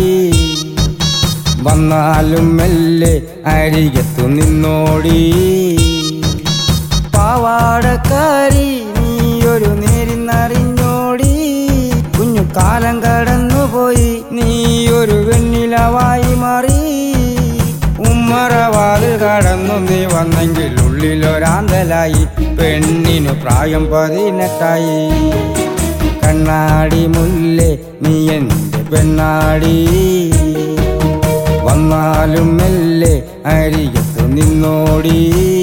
വന്നാലും മെല്ലെ അരികത്തു നിന്നോടി പാവാടക്കാരി നീയൊരു നേരിന്നറിഞ്ഞോടി കുഞ്ഞു കാലം കടന്നുപോയി നീയൊരു വെണ്ണിലവായി മാറി ഉമ്മറവാതിൽ കടന്നു നീ വന്നെങ്കിൽ ഉള്ളിലൊരാന്തലായി പെണ്ണിനു പ്രായം പതിനെട്ടായി കണ്ണാടി മുല്ലേ നീ എൻ്റെ പെണ്ണാടി വന്നാലും മെല്ലെ അരികത്തു നിന്നോടി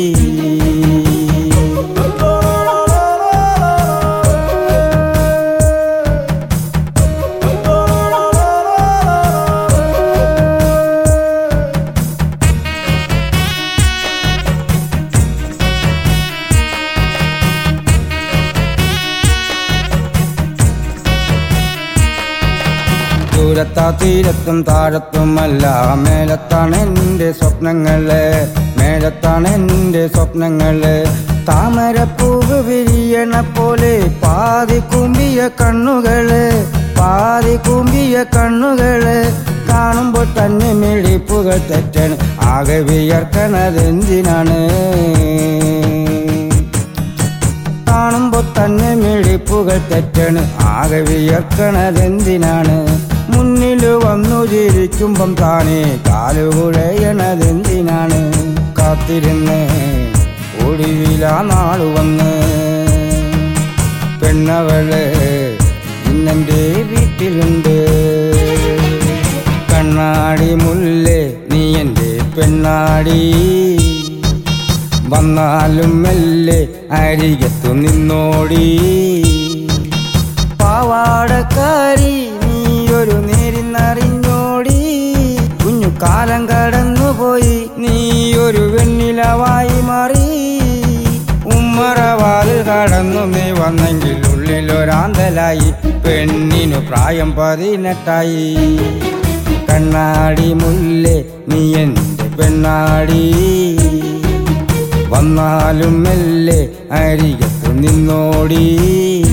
ദൂരത്താ തീരത്തും താഴത്തുമല്ല മേലത്താണ് എൻ്റെ സ്വപ്നങ്ങള് മേലത്താണ് എൻ്റെ സ്വപ്നങ്ങള് താമരപ്പൂവ് വിരിയണ പോലെ പാതി കുമ്പിയ കണ്ണുകള് പാതി കുമ്പിയ കണ്ണുകള് കാണുമ്പോൾ തന്നെ മിഴിപ്പുകൾ തെറ്റണ് ആകെ വിയർക്കണതെന്തിനാണ് കാണുമ്പോ തന്നെ മിഴിപ്പുകൾ തെറ്റണ് ആകെ വിയർക്കണതെന്തിനാണ് മുന്നിൽ വന്നു ചിരിക്കുമ്പം താനേ കാലുകുഴയണതെന്തിനാണ് കാത്തിരുന്ന് ഒടുവിലാ നാളു വന്ന് പെണ്ണവള് ഇന്നെൻ്റെ വീട്ടിലുണ്ട് കണ്ണാടി മുല്ലേ നീ എൻ്റെ പെണ്ണാടി വന്നാലും മെല്ലെ അരികത്തു നിന്നോടി പാവാടക്കാരി നീയൊരു നേരിന്നറിഞ്ഞോടി കുഞ്ഞു കാലം കടന്നുപോയി നീയൊരു വെണ്ണിലവായി മാറി ഉമ്മറവാതിൽ കടന്നു നീ വന്നെങ്കിൽ ഉള്ളിലൊരാന്തലായി പെണ്ണിനു പ്രായം പതിനെട്ടായി കണ്ണാടി മുല്ലേ നീ എൻ്റെ പെണ്ണാടി വന്നാലും മെല്ലെ അരികത്തു നിന്നോടി